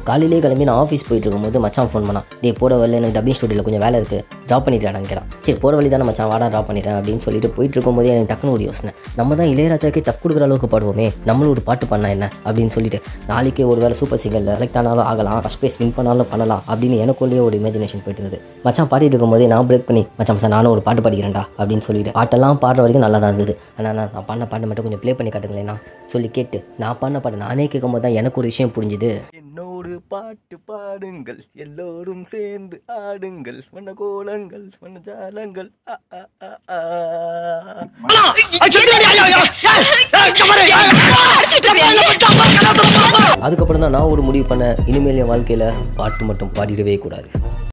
காலையிலே கிளம்பி நான் ஆஃபீஸ் போயிட்டு இருக்கும்போது மச்சான் ஃபோன் பண்ணான் டே போகிற வழியில் எனக்கு டப்பிங் ஸ்டுடியோவில் கொஞ்சம் வேலை இருக்குது ட்ராப் பண்ணிட்டானு கேட்டான் சரி போகிற வழி தானே மச்சான் வாடா ட்ராப் பண்ணிட்டேன் அப்படின்னு சொல்லிட்டு போயிட்டு இருக்கும்போது எனக்கு டக்குனு ஒரு யோசனை நம்ம தான் இளையராஜாக்கே டஃப் கொடுக்குற அளவுக்கு பாடுவோமே நம்மளும் ஒரு பாட்டு பண்ணா என்ன அப்படின்னு சொல்லிட்டு நாளைக்கே ஒரு வேளை சூப்பர் சிங்கரில் செலக்ட் ஆனாலும் ஆகலாம் ஃபஸ்ட் ப்ரைஸ் வின் பண்ணாலும் பண்ணலாம் அப்படின்னு எனக்குள்ளேயே ஒரு இமேஜினேஷன் போயிட்டு இருந்தது மச்சான் பாடிட்டு இருக்கும்போதே நான் பிரேக் பண்ணி மச்சான் மச்சான் நானும் ஒரு பாட்டு பாடிக்கிறேன்டா அப்படின்னு சொல்லிட்டு பாட்டெல்லாம் பாடுற வரைக்கும் நல்லா தான் இருந்தது ஆனால் நான் நான் பாடின பாட்டு மட்டும் கொஞ்சம் ப்ளே பண்ணி காட்டுங்களேண்ணா சொல்லி கேட்டு நான் பாடின பாட்டு நானே கேட்கும்போது தான் எனக்கு ஒரு விஷயம் புரிஞ்சுது என்னோடு பாட்டு பாடுங்கள் எல்லோரும் சேர்ந்து ஆடுங்கள் வண்ண கோலங்கள் வண்ண ஜாலங்கள் அ, அ, அ, ஆ. அதுக்கப்புறம் தான் நான் ஒரு முடிவு பண்ணேன் இனிமேல் என் வாழ்க்கையில் பாட்டு மட்டும் பாடிடவே கூடாது